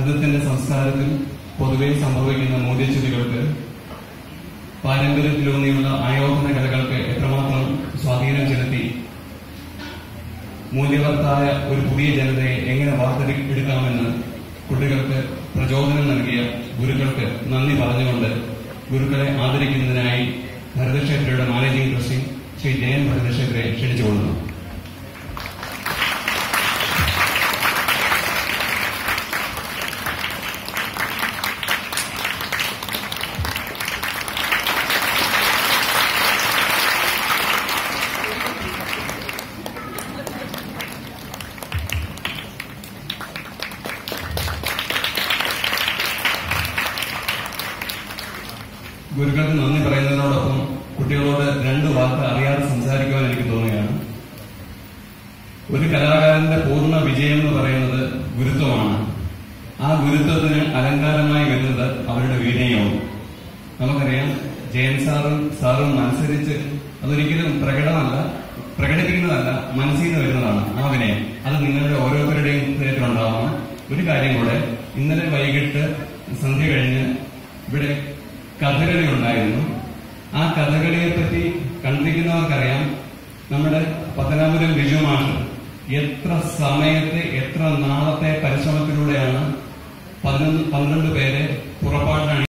ഭാരതത്തിന്റെ സംസ്കാരത്തിൽ പൊതുവെ സംഭവിക്കുന്ന മൂല്യച്യുതികൾക്ക് പാരമ്പര്യത്തിലൂന്നിയുള്ള ആയോധന കലകൾക്ക് എത്രമാത്രം സ്വാധീനം ചെലുത്തി മൂല്യവത്തായ ഒരു പുതിയ ജനതയെ എങ്ങനെ വാർത്തെടുക്കാമെന്ന് കുട്ടികൾക്ക് പ്രചോദനം നൽകിയ ഗുരുക്കൾക്ക് നന്ദി പറഞ്ഞുകൊണ്ട് ഗുരുക്കളെ ആദരിക്കുന്നതിനായി ഭരതക്ഷേത്രയുടെ മാനേജിംഗ് ട്രസ്റ്റി ശ്രീ ജയൻ ഭരതക്ഷേത്രയെ ക്ഷണിച്ചുകൊള്ളുന്നു ഗുരുക്കൾക്ക് നന്ദി പറയുന്നതിനോടൊപ്പം കുട്ടികളോട് രണ്ട് വാക്ക് അറിയാതെ സംസാരിക്കുവാൻ എനിക്ക് തോന്നുകയാണ് ഒരു കലാകാരന്റെ പൂർണ്ണ വിജയം എന്ന് പറയുന്നത് ഗുരുത്വമാണ് ആ ഗുരുത്വത്തിന് അലങ്കാരമായി വരുന്നത് അവരുടെ വിനയവും നമുക്കറിയാം ജയൻ സാറും സാറും മത്സരിച്ച് അതൊരിക്കലും പ്രകടമല്ല പ്രകടിപ്പിക്കുന്നതല്ല മനസ്സിൽ നിന്ന് വരുന്നതാണ് ആ വിനയം അത് നിങ്ങളുടെ ഓരോരുത്തരുടെയും ഹൃദയത്തിലുണ്ടാവണം ഒരു കാര്യം കൂടെ ഇന്നലെ വൈകിട്ട് സന്ധ്യ കഴിഞ്ഞ് ഇവിടെ കഥകളി ഉണ്ടായിരുന്നു ആ കഥകളിയെ പറ്റി കണ്ടിരിക്കുന്നവർക്കറിയാം നമ്മുടെ പത്തനാപുരം ബിജു മാഷ് എത്ര സമയത്തെ എത്ര നാളത്തെ പരിശ്രമത്തിലൂടെയാണ് പതിനൊന്ന് പന്ത്രണ്ട് പേരെ പുറപ്പാടിനാണ്